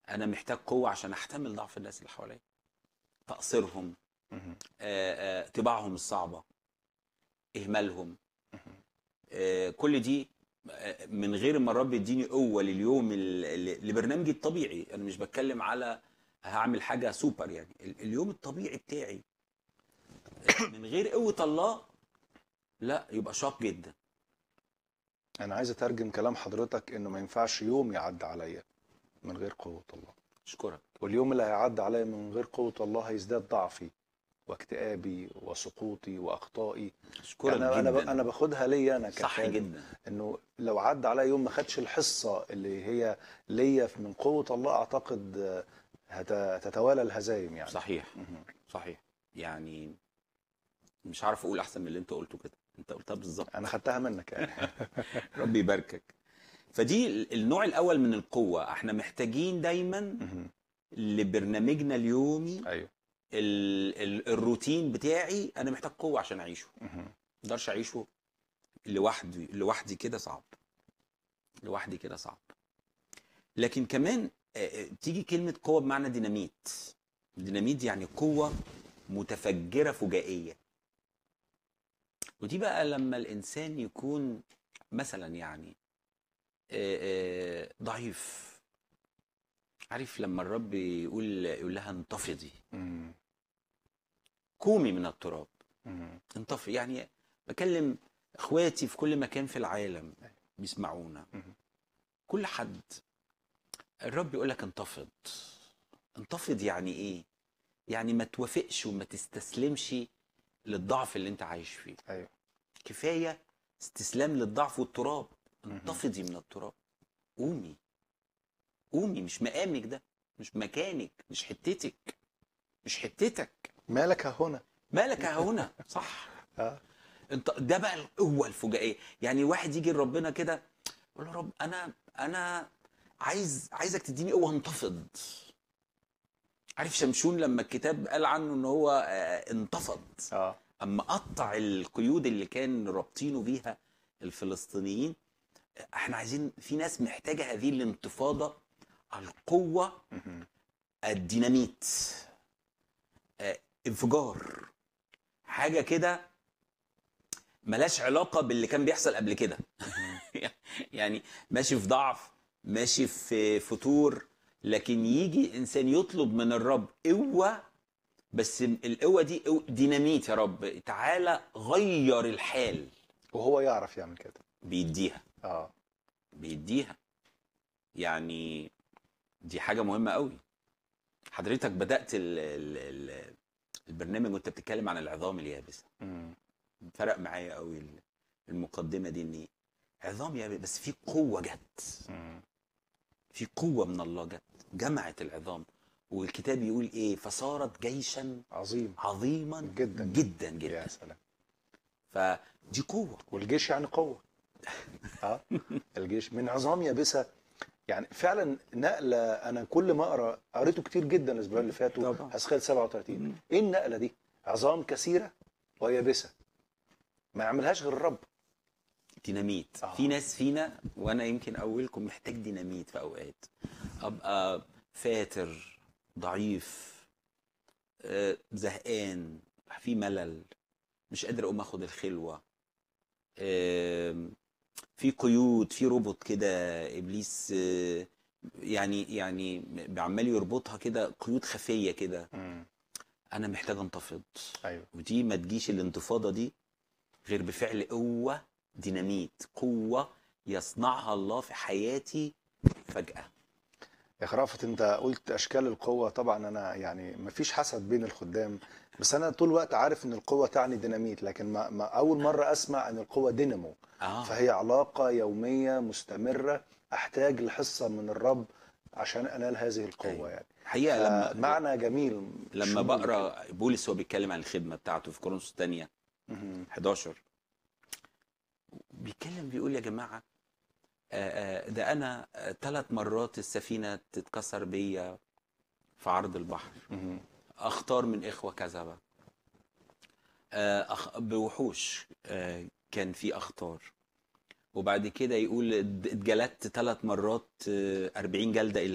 انا محتاج قوه عشان احتمل ضعف الناس اللي حواليا تقصيرهم مهم. آه، آه، طباعهم الصعبه اهمالهم آه، كل دي آه، من غير ما الرب يديني قوه لليوم ال- ال- لبرنامجي الطبيعي انا مش بتكلم على هعمل حاجه سوبر يعني ال- اليوم الطبيعي بتاعي آه، من غير قوه الله لا يبقى شاق جدا انا عايز اترجم كلام حضرتك انه ما ينفعش يوم يعدي عليا من غير قوة الله اشكرك واليوم اللي هيعدي عليا من غير قوة الله هيزداد ضعفي واكتئابي وسقوطي واخطائي اشكرك انا انا ب- جدا انا باخدها ليا انا صح كخادم جدا انه لو عدى عليا يوم ما خدش الحصة اللي هي ليا من قوة الله اعتقد آه، هت- هتتوالى الهزايم يعني صحيح مهم. صحيح يعني مش عارف اقول احسن من اللي انت قلته كده انت قلتها بالظبط انا خدتها منك يعني ربي يباركك فدي ال- النوع الاول من القوه احنا محتاجين دايما مهم. لبرنامجنا اليومي ايوه ال ال الروتين بتاعي انا محتاج قوه عشان اعيشه مهم. ما اقدرش اعيشه لوحدي لوحدي كده صعب لوحدي كده صعب لكن كمان آه، آه، تيجي كلمه قوه بمعنى ديناميت ديناميت يعني قوه متفجره فجائيه ودي بقى لما الانسان يكون مثلا يعني آه، آه، ضعيف عارف لما الرب يقول يقول لها انتفضي مهم. قومي من التراب مهم. انطفي يعني بكلم اخواتي في كل مكان في العالم بيسمعونا مهم. كل حد الرب يقول لك انتفض انتفض يعني ايه يعني ما توافقش وما تستسلمش للضعف اللي انت عايش فيه ايوه كفايه استسلام للضعف والتراب مهم. انتفضي من التراب قومي قومي مش مقامك ده مش مكانك مش حتتك مش حتتك مالك ها هنا مالك ها هنا صح اه انت ده بقى القوه الفجائيه يعني واحد يجي لربنا كده يقول له رب انا انا عايز عايزك تديني قوه انتفض عارف شمشون لما الكتاب قال عنه ان هو آه، انتفض اه اما قطع القيود اللي كان رابطينه بيها الفلسطينيين احنا عايزين في ناس محتاجه هذه الانتفاضه القوه مهم. الديناميت آه، انفجار حاجه كده ملاش علاقه باللي كان بيحصل قبل كده يعني ماشي في ضعف ماشي في فتور لكن يجي انسان يطلب من الرب قوه بس القوه دي قوة ديناميت يا رب تعالى غير الحال وهو يعرف يعمل كده بيديها اه بيديها يعني دي حاجه مهمه قوي حضرتك بدات ال ال ال البرنامج وانت بتتكلم عن العظام اليابسه مم. فرق معايا قوي ال- المقدمه دي ان عظام يابسه بس في قوه جت مم. في قوه من الله جت جمعت العظام والكتاب يقول ايه فصارت جيشا عظيم عظيما جدا. جدا جدا يا سلام فدي قوه والجيش يعني قوة اه الجيش من عظام يابسة يعني فعلا نقلة أنا كل ما أقرأ قريته كتير جدا الأسبوع اللي فاتوا طبعا. حسخيل 37 إيه النقلة دي؟ عظام كثيرة ويابسة ما يعملهاش غير الرب ديناميت آه. في ناس فينا وانا يمكن اولكم محتاج ديناميت في اوقات ابقى فاتر ضعيف آه، زهقان في ملل مش قادر اقوم اخد الخلوه آم، في قيود في ربط كده ابليس آه، يعني يعني عمال يربطها كده قيود خفيه كده انا محتاج انتفض أيوه ودي ما تجيش الانتفاضه دي غير بفعل قوه ديناميت قوه يصنعها الله في حياتي فجاه يا خرافة أنت قلت أشكال القوة طبعا أنا يعني ما فيش حسد بين الخدام بس أنا طول الوقت عارف إن القوة تعني ديناميت لكن ما ما أول مرة أسمع إن القوة دينامو اه فهي علاقة يومية مستمرة أحتاج لحصة من الرب عشان أنال هذه القوة أيوة. يعني حقيقه لما معنى جميل لما شمول بقرا بولس وهو بيتكلم عن الخدمه بتاعته في كورنثوس الثانيه مهم. 11 بيتكلم بيقول يا جماعه آه، آه، ده انا ثلاث مرات السفينه تتكسر بيا في عرض البحر مهم. اختار من اخوه كذبه آه، أخ- بوحوش آه، كان في اخطار وبعد كده يقول اتجلدت ثلاث مرات آه، 40 جلده